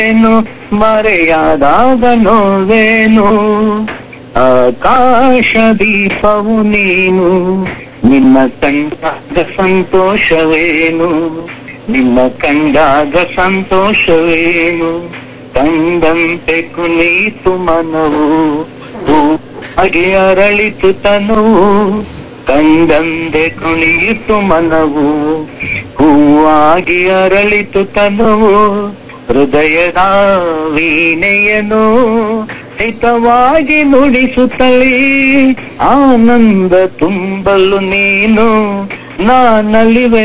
ಏನು ಮರೆಯಾದಾಗ ನೋವೇನು ಆಕಾಶ ದೀಪವು ನೀನು ನಿನ್ನ ಕಂಡಾಗ ಸಂತೋಷವೇನು ನಿನ್ನ ಕಂಡಾಗ ಸಂತೋಷವೇನು ಕಂಡಂತೆ ಕುನೀತು ಮನವು ಹೂ ಹಾಗೆ ಅರಳಿತು ತನುವು ಕಂಡಂದೆ ಕುಣಿಯಿತು ಮನವು ಹೂವಾಗಿ ಅರಳಿತು ತನುವು ಹೃದಯದ ವೀಣೆಯನು ಹಿತವಾಗಿ ನುಡಿಸುತ್ತಲೇ ಆನಂದ ತುಂಬಲು ನೀನು ನಾನಲಿವೆ